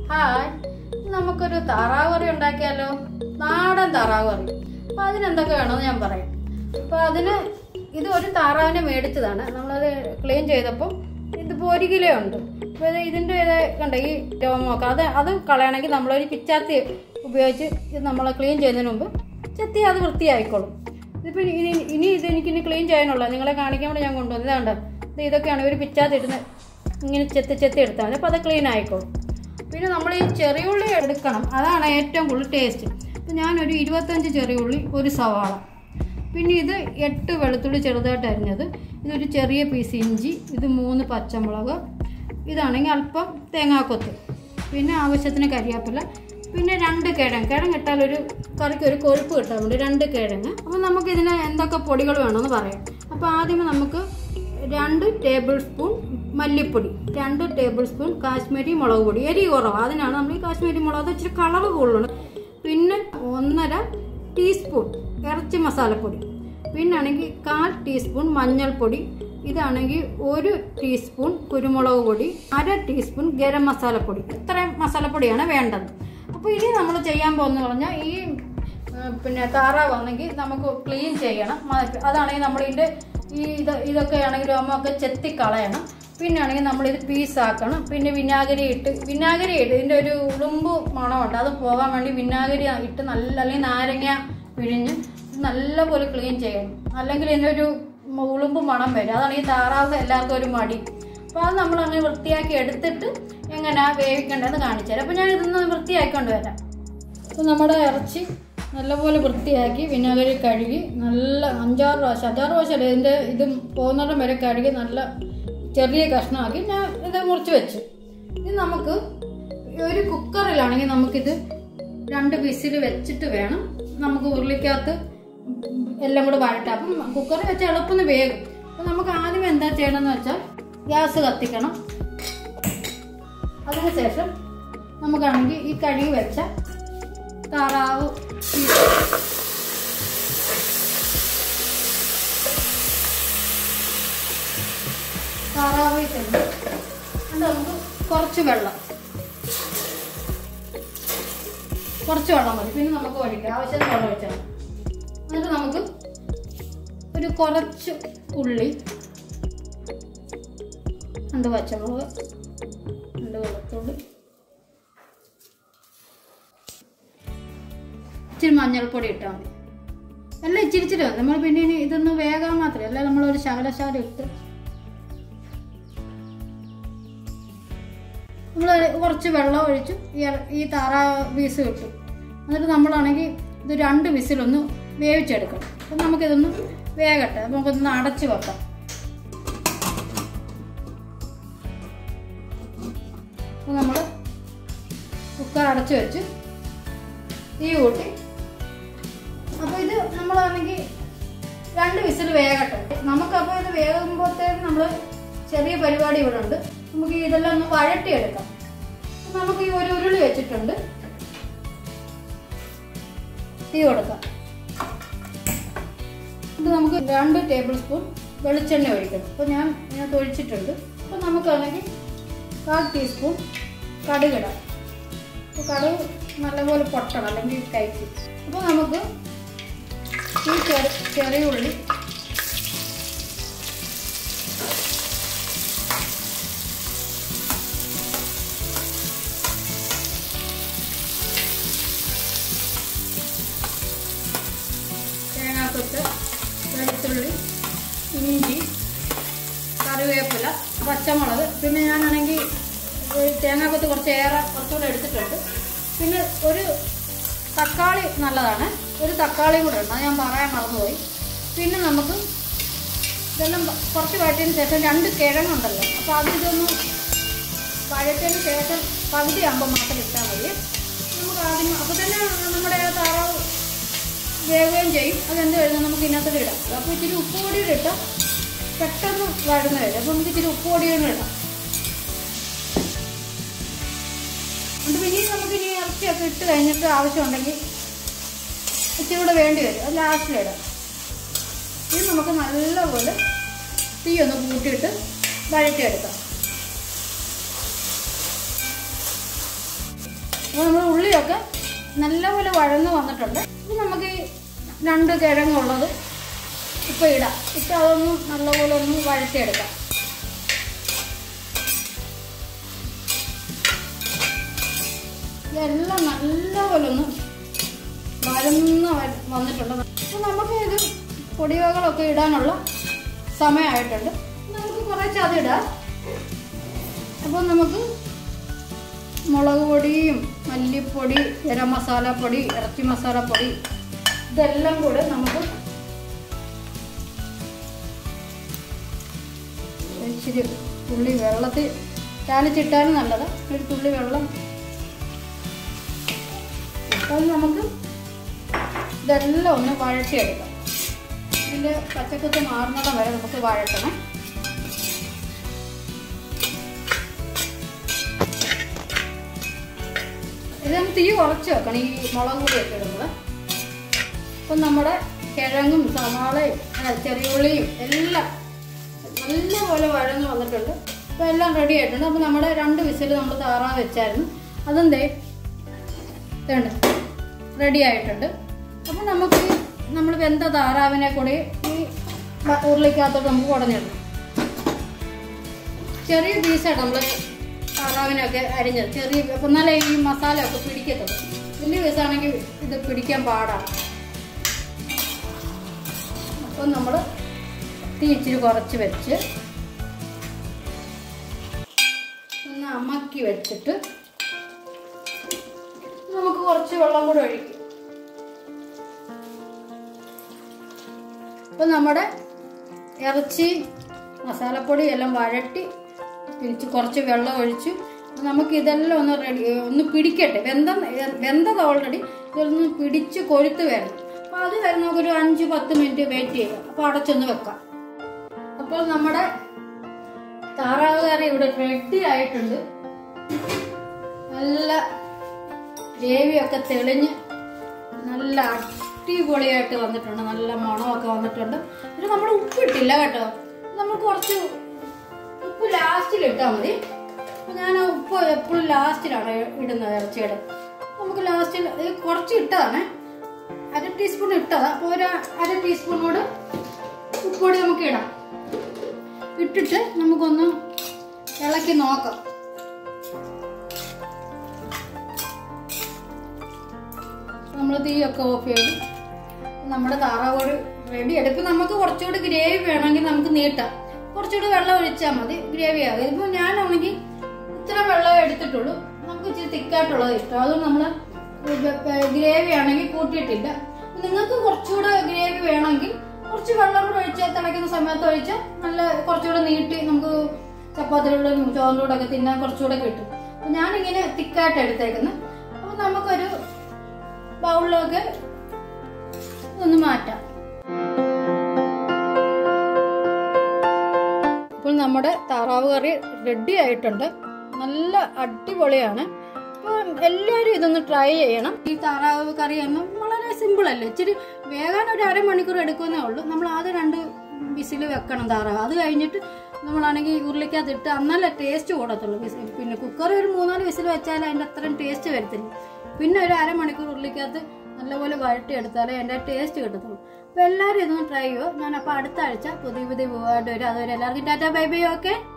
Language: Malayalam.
ഹായ് നമുക്കൊരു താറാവ് കറി ഉണ്ടാക്കിയാലോ നാടൻ താറാവ് കറി അപ്പം അതിനെന്തൊക്കെ വേണമെന്ന് ഞാൻ പറയാം അപ്പോൾ അതിന് ഇത് ഒരു താറാവിനെ മേടിച്ചതാണ് നമ്മളത് ക്ലീൻ ചെയ്തപ്പോൾ ഇതിപ്പോൾ ഒരു കിലോ ഉണ്ട് അപ്പോൾ ഇത് ഇതിൻ്റെ ഇത് കണ്ട ഈ രോമമൊക്കെ അത് അത് കളയണമെങ്കിൽ നമ്മളൊരു പിച്ചാത്തി ഉപയോഗിച്ച് ഇത് നമ്മൾ ക്ലീൻ ചെയ്യുന്നതിന് മുമ്പ് ചെത്തി അത് വൃത്തിയായിക്കോളും ഇതിപ്പോൾ ഇനി ഇനി ഇത് എനിക്കിനി ക്ലീൻ ചെയ്യാനുള്ള നിങ്ങളെ കാണിക്കാൻ വേണ്ടി ഞാൻ കൊണ്ടുവന്നത് ഇതാണ്ട് ഇത് ഇതൊക്കെയാണ് ഒരു പിച്ചാത്തി ഇടുന്ന ഇങ്ങനെ ചെത്തി ചെത്തി എടുത്താൽ മതി അപ്പോൾ അത് ക്ലീൻ ആയിക്കോളും പിന്നെ നമ്മൾ ഈ ചെറിയുള്ളി എടുക്കണം അതാണ് ഏറ്റവും കൂടുതൽ ടേസ്റ്റ് അപ്പോൾ ഞാനൊരു ഇരുപത്തഞ്ച് ചെറിയുള്ളി ഒരു സവാള പിന്നെ ഇത് എട്ട് വെളുത്തുള്ളി ചെറുതായിട്ട് അരിഞ്ഞത് ഇതൊരു ചെറിയ പീസ് ഇഞ്ചി ഇത് മൂന്ന് പച്ചമുളക് ഇതാണെങ്കിൽ അല്പം തേങ്ങാക്കൊത്ത് പിന്നെ ആവശ്യത്തിന് കരിയാപ്പില പിന്നെ രണ്ട് കിഴങ്ങ് കിഴങ്ങ് ഇട്ടാൽ ഒരു കറിക്ക് ഒരു കൊഴുപ്പ് കിട്ടാൻ വേണ്ടി രണ്ട് കിഴങ്ങ് അപ്പോൾ നമുക്ക് ഇതിന് എന്തൊക്കെ പൊടികൾ വേണമെന്ന് പറയാം അപ്പോൾ ആദ്യമേ നമുക്ക് രണ്ട് ടേബിൾ സ്പൂൺ മല്ലിപ്പൊടി രണ്ട് ടേബിൾ സ്പൂൺ കാശ്മീരി മുളക് പൊടി എരി കുറവ് അതിനാണ് നമ്മൾ ഈ കാശ്മീരി മുളക് അത് ഇച്ചിരി കളർ കൂടുതലാണ് പിന്നെ ഒന്നര ടീസ്പൂൺ ഇറച്ചി മസാലപ്പൊടി പിന്നാണെങ്കിൽ കാൽ ടീസ്പൂൺ മഞ്ഞൾപ്പൊടി ഇതാണെങ്കിൽ ഒരു ടീസ്പൂൺ കുരുമുളക് പൊടി അര ടീസ്പൂൺ ഗരം മസാലപ്പൊടി ഇത്രയും മസാലപ്പൊടിയാണ് വേണ്ടത് അപ്പോൾ ഇനി നമ്മൾ ചെയ്യാൻ പോകുന്നത് പറഞ്ഞാൽ ഈ ആ, പിന്നെ താറാവാണെങ്കിൽ നമുക്ക് ക്ലീൻ ചെയ്യണം മ- അതാണെങ്കിൽ നമ്മളിതിൻ്റെ ഈ ഇത് ഇതൊക്കെ ആണെങ്കിൽ രോമൊക്കെ ചെത്തി കളയണം പിന്നെ ആണെങ്കിൽ നമ്മളിത് പീസാക്കണം പിന്നെ വിനാഗിരി ഇട്ട് വിനാഗിരി ഇട്ട് ഇതിൻ്റെ ഒരു ഉളുമ്പ് മണമുണ്ട് അത് പോകാൻ വേണ്ടി വിനാഗിരി ഇട്ട് നല്ല അല്ലെങ്കിൽ നാരങ്ങ പിഴിഞ്ഞ് നല്ലപോലെ ക്ലീൻ ചെയ്യണം അല്ലെങ്കിൽ ഇതിനൊരു ഉളുമ്പ് മണം വരും അതാണ് ഈ താറാവ് എല്ലാവർക്കും ഒരു മടി അപ്പോൾ അത് നമ്മൾ അങ്ങനെ വൃത്തിയാക്കി എടുത്തിട്ട് എങ്ങനെയാ വേവിക്കേണ്ടതെന്ന് കാണിച്ചു തരാം അപ്പോൾ ഞാൻ ഇതൊന്ന് വൃത്തിയാക്കിക്കൊണ്ട് വരാം അപ്പോൾ നമ്മുടെ ഇറച്ചി നല്ലപോലെ വൃത്തിയാക്കി വിനാഗിരി കഴുകി നല്ല അഞ്ചാറ് പ്രാവശ്യം അഞ്ചാറ് പ്രാവശ്യം അല്ല ഇതിൻ്റെ ഇത് പോകുന്നിടം വരെ കഴുകി നല്ല ചെറിയ കഷ്ണമാക്കി ഞാൻ ഇത് മുറിച്ച് വെച്ചു ഇത് നമുക്ക് ഒരു കുക്കറിലാണെങ്കിൽ നമുക്കിത് രണ്ട് വിസിൽ വെച്ചിട്ട് വേണം നമുക്ക് ഉരുളിക്കകത്ത് എല്ലാം കൂടെ വഴട്ടാം അപ്പം കുക്കറിൽ വെച്ച് എളുപ്പം വേഗം അപ്പം നമുക്ക് ആദ്യം എന്താ ചെയ്യണമെന്ന് വെച്ചാൽ ഗ്യാസ് കത്തിക്കണം അതിനുശേഷം നമുക്കാണെങ്കിൽ ഈ കഴുകി വെച്ച താറാവ് പീസ് താറാവ് പീസുണ്ട് അത് നമുക്ക് കുറച്ച് വെള്ളം കുറച്ച് വെള്ളം മതി പിന്നെ നമുക്ക് ഒഴിക്കാം ആവശ്യത്തിന് വെള്ളം ഒഴിച്ചാൽ മതി. എന്നിട്ട് നമുക്ക് ഒരു കുറച്ച് ഉള്ളി രണ്ട് പച്ചമുളക് രണ്ട് വെളുത്തുള്ളി ഇച്ചിരി മഞ്ഞൾപ്പൊടി ഇട്ടാൽ മതി എല്ലാം ഇച്ചിരി ഇച്ചിരി മതി നമ്മൾ പിന്നെ ഇനി ഇതൊന്ന് വേഗം മാത്രമേ അല്ല നമ്മളൊരു ശകലശാല ഇട്ട് നമ്മൾ കുറച്ച് വെള്ളം ഒഴിച്ചു ഈ ഇറ- ഈ താറാ പീസ് കിട്ടും എന്നിട്ട് നമ്മളാണെങ്കിൽ ഇത് രണ്ട് വിസിലൊന്ന് വേവിച്ചെടുക്കണം അപ്പം നമുക്കിതൊന്ന് വേകട്ടെ അപ്പം നമുക്കൊന്ന് അടച്ച് വെക്കാം അപ്പം നമ്മൾ കുക്കർ അടച്ച് വെച്ച് തീ കൂട്ടി അപ്പോൾ ഇത് നമ്മളാണെങ്കിൽ രണ്ട് വിസിൽ വേകട്ടെ നമുക്കപ്പോൾ ഇത് വേകുമ്പോഴത്തേക്ക് നമ്മൾ ചെറിയ പരിപാടി ഇവിടെ ഉണ്ട് നമുക്ക് ഇതെല്ലാം ഒന്ന് വഴട്ടിയെടുക്കാം അപ്പോൾ നമുക്ക് ഈ ഒരു ഉരുളി വെച്ചിട്ടുണ്ട് തീ കൊടുക്കാം ഇത് നമുക്ക് രണ്ട് ടേബിൾ സ്പൂൺ വെളിച്ചെണ്ണ ഒഴിക്കണം അപ്പോൾ ഞാൻ ഇതിനകത്ത് ഒഴിച്ചിട്ടുണ്ട് അപ്പോൾ നമുക്കാണെങ്കിൽ കാൽ ടീസ്പൂൺ കടുകിടാം അപ്പോൾ കടുക് നല്ലപോലെ പൊട്ടണം അല്ലെങ്കിൽ കയറ്റി അപ്പോൾ നമുക്ക് ഈ ചെറു ചെറിയ ഉള്ളി തേങ്ങാക്കൊത്ത് വെളുത്തുള്ളി ഇഞ്ചി കറിവേപ്പില പച്ചമുളക് പിന്നെ ഞാനാണെങ്കിൽ ഈ തേങ്ങാക്കൊത്ത് കുറച്ച് ഏറെ കുറച്ചുകൂടെ എടുത്തിട്ടുണ്ട് പിന്നെ ഒരു തക്കാളി നല്ലതാണ് ഒരു തക്കാളി കൂടെ ഉണ്ട് അത് ഞാൻ പറയാൻ മറന്നുപോയി പിന്നെ നമുക്ക് ഇതെല്ലാം കുറച്ച് വഴറ്റിയതിന് ശേഷം രണ്ട് കിഴങ്ങുണ്ടല്ലോ അപ്പോൾ അത് ഇതൊന്ന് വഴറ്റിയതിന് ശേഷം പകുതി ആകുമ്പോൾ മാത്രം ഇട്ടാൽ മതി നമുക്ക് ആദ്യം അപ്പോൾ തന്നെ നമ്മുടെ ആ താറാവ് വേവുകയും ചെയ്യും അതെന്ത് കഴിഞ്ഞാൽ നമുക്ക് ഇതിനകത്ത് ഇടാം അപ്പോൾ ഇച്ചിരി ഉപ്പ് പൊടി കൂടി ഇട്ടാൽ പെട്ടെന്ന് വഴന്ന് വരും അപ്പോൾ നമുക്ക് ഇച്ചിരി ഉപ്പ് പൊടി കൂടി ഇടാം എന്നിട്ട് പിന്നെ നമുക്ക് ഇനി ഇറച്ചിയൊക്കെ ഇട്ട് കഴിഞ്ഞിട്ട് ആവശ്യമുണ്ടെങ്കിൽ ഇച്ചിരി കൂടെ വേണ്ടി വരും അത് ലാസ്റ്റിലിടാം ഇത് നമുക്ക് നല്ലപോലെ തീ ഒന്ന് കൂട്ടിയിട്ട് വഴറ്റിയെടുക്കാം അപ്പോൾ നമ്മുടെ ഉള്ളിയൊക്കെ നല്ലപോലെ വഴന്ന് വന്നിട്ടുണ്ട് ഇനി നമുക്ക് ഈ രണ്ട് കിഴങ്ങുള്ളത് ഇപ്പോൾ ഇടാം ഇപ്പം അതൊന്ന് നല്ലപോലെ ഒന്ന് വഴറ്റിയെടുക്കാം ഇതെല്ലാം നല്ലപോലെ ഒന്ന് വഴന്ന് വ- വന്നിട്ടുണ്ട് അപ്പോൾ നമുക്ക് ഇത് പൊടിവകളൊക്കെ ഇടാനുള്ള സമയമായിട്ടുണ്ട് നമുക്ക് കുറച്ച് അതിടാം അപ്പോൾ നമുക്ക് മുളക് പൊടിയും മല്ലിപ്പൊടി ഗരം മസാലപ്പൊടി ഇറച്ചി മസാലപ്പൊടി ഇതെല്ലാം കൂടെ നമുക്ക് ഇച്ചിരി തുള്ളി വെള്ളത്തിൽ ചാലിച്ചിട്ടാലും നല്ലത് ഒരു തുള്ളി വെള്ളം അപ്പം നമുക്ക് ഇതെല്ലാം ഒന്ന് വഴറ്റിയെടുക്കാം ഇതിൻ്റെ പച്ചക്കത്ത് മാറുന്നിടം വരെ നമുക്ക് വഴറ്റണം ഇതൊന്ന് തീ കുറച്ച് വെക്കണം ഈ മുളക് പൊടിയൊക്കെ ഇടുമ്പോൾ അപ്പം നമ്മുടെ കിഴങ്ങും സവാളയും അല്ല, ചെറിയുള്ളിയും എല്ലാം നല്ലപോലെ വഴന്ന് വന്നിട്ടുണ്ട് അപ്പോൾ എല്ലാം റെഡി ആയിട്ടുണ്ട് അപ്പോൾ നമ്മുടെ രണ്ട് വിസിൽ നമ്മൾ താറാവ് വെച്ചായിരുന്നു അതും ദേ ഇതുണ്ട് റെഡി ആയിട്ടുണ്ട് അപ്പം നമുക്ക് നമ്മൾ വെന്ത താറാവിനെ കൂടി ഈ ബ- ഉരുളിക്കകത്തോട്ട് നമുക്ക് കുടഞ്ഞിടണം ചെറിയ പീസാണ് നമ്മൾ താറാവിനൊക്കെ അരിഞ്ഞത് ചെറിയ അപ്പം എന്നാലേ ഈ മസാല ഒക്കെ പിടിക്കത്തുള്ളൂ വലിയ പീസാണെങ്കിൽ ഇത് പിടിക്കാൻ പാടാണ് അപ്പം നമ്മൾ തീ ഇച്ചിരി കുറച്ച് വെച്ച് ഒന്ന് അമക്കി വെച്ചിട്ട് നമുക്ക് കുറച്ച് വെള്ളം കൂടെ ഒഴിക്കും ഇപ്പം നമ്മുടെ ഇറച്ചി മസാലപ്പൊടി എല്ലാം വഴട്ടി തിരിച്ച് കുറച്ച് വെള്ളം ഒഴിച്ചു നമുക്ക് ഇതെല്ലാം ഒന്ന് റെഡി ഒന്ന് പിടിക്കട്ടെ വെന്ത വെന്തത് ഓൾറെഡി ഇതൊന്ന് പിടിച്ച് കൊഴുത്ത് വരണം അപ്പോൾ അത് വരെ നമുക്കൊരു അഞ്ച് പത്ത് മിനിറ്റ് വെയിറ്റ് ചെയ്യാം അപ്പോൾ അടച്ചൊന്ന് വെക്കാം അപ്പോൾ നമ്മുടെ താറാവ് കറി ഇവിടെ റെഡി ആയിട്ടുണ്ട് നല്ല ഗ്രേവിയൊക്കെ തെളിഞ്ഞ് നല്ല അടിപൊളിയായിട്ട് വന്നിട്ടുണ്ട് നല്ല മണമൊക്കെ വന്നിട്ടുണ്ട് ഇത് നമ്മൾ ഉപ്പിട്ടില്ല കേട്ടോ നമ്മൾ കുറച്ച് ഉപ്പ് ലാസ്റ്റിൽ ഇട്ടാൽ മതി അപ്പൊ ഞാൻ ആ ഉപ്പ് എപ്പോഴും ലാസ്റ്റിലാണ് ഇടുന്നത് ഇറച്ചിയുടെ നമുക്ക് ലാസ്റ്റിൽ ഇത് കുറച്ച് ഇട്ടതാണ് അര ടീസ്പൂൺ ഇട്ടതാ അപ്പോൾ ഒരു അര ടീസ്പൂണോട് ഉപ്പൊടി നമുക്ക് ഇടാം ഇട്ടിട്ട് നമുക്കൊന്ന് ഇളക്കി നോക്കാം നമ്മൾ തീയൊക്കെ ഓഫ് ചെയ്തു നമ്മുടെ താറാവോട് റെഡി ഇപ്പം നമുക്ക് കുറച്ചുകൂടി ഗ്രേവി വേണമെങ്കിൽ നമുക്ക് നീട്ടാം കുറച്ചുകൂടി വെള്ളം ഒഴിച്ചാൽ മതി ഗ്രേവി ആകും ഇതിപ്പോൾ ഞാനാണെങ്കിൽ ഇത്ര വെള്ളം എടുത്തിട്ടുള്ളൂ നമുക്ക് ഇച്ചിരി തിക്കായിട്ടുള്ളത് ഇഷ്ടം അതുകൊണ്ട് നമ്മൾ ഗ്രേവി ആണെങ്കിൽ കൂട്ടിയിട്ടില്ല നിങ്ങൾക്ക് കുറച്ചുകൂടെ ഗ്രേവി വേണമെങ്കിൽ കുറച്ച് വെള്ളം കൂടെ ഒഴിച്ചാൽ തിളയ്ക്കുന്ന സമയത്ത് ഒഴിച്ചാൽ നല്ല കുറച്ചുകൂടെ നീട്ടി നമുക്ക് ചപ്പാത്തിയുടെ ചോറിൻ്റെ കൂടെ ഒക്കെ തിന്നാൻ കുറച്ചുകൂടെ കിട്ടും അപ്പം ഞാനിങ്ങനെ തിക്കായിട്ട് എടുത്തേക്കുന്നത് അപ്പം നമുക്കൊരു ബൗളിലൊക്കെ ഒന്ന് മാറ്റാം ഇപ്പോൾ നമ്മുടെ താറാവ് കറി റെഡി ആയിട്ടുണ്ട് നല്ല അടിപൊളിയാണ് അപ്പോൾ എല്ലാവരും ഇതൊന്ന് ട്രൈ ചെയ്യണം ഈ താറാവ് കറി ഒന്നും വളരെ സിമ്പിൾ അല്ലേ ഇച്ചിരി വേഗം ഒരു അരമണിക്കൂർ എടുക്കുന്നേ ഉള്ളൂ നമ്മൾ ആദ്യം രണ്ട് വിസിൽ വെക്കണം താറാവ് അത് കഴിഞ്ഞിട്ട് നമ്മളാണെങ്കിൽ ഉരുളിക്കകത്ത് ഇട്ട് എന്നാലേ ടേസ്റ്റ് കൂടത്തുള്ളൂ വിസിൽ പിന്നെ കുക്കറിൽ ഒരു മൂന്നാല് വിസിൽ വെച്ചാൽ അതിൻ്റെ അത്രയും ടേസ്റ്റ് വരത്തില്ല പിന്നെ ഒരു അരമണിക്കൂർ ഉരുളിക്കകത്ത് നല്ലപോലെ വഴട്ടി എടുത്താലേ അതിൻ്റെ ടേസ്റ്റ് കിട്ടത്തുള്ളൂ അപ്പോൾ എല്ലാവരും ഇതൊന്ന് ട്രൈ ചെയ്യുമോ ഞാൻ അപ്പോൾ അടുത്ത ആഴ്ച പുതിയ പുതിയ വിഭവമായിട്ട് വരും അതുവരെ എല്ലാവർക്കും ടാറ്റാ ബൈ ബൈ ഓക്കെ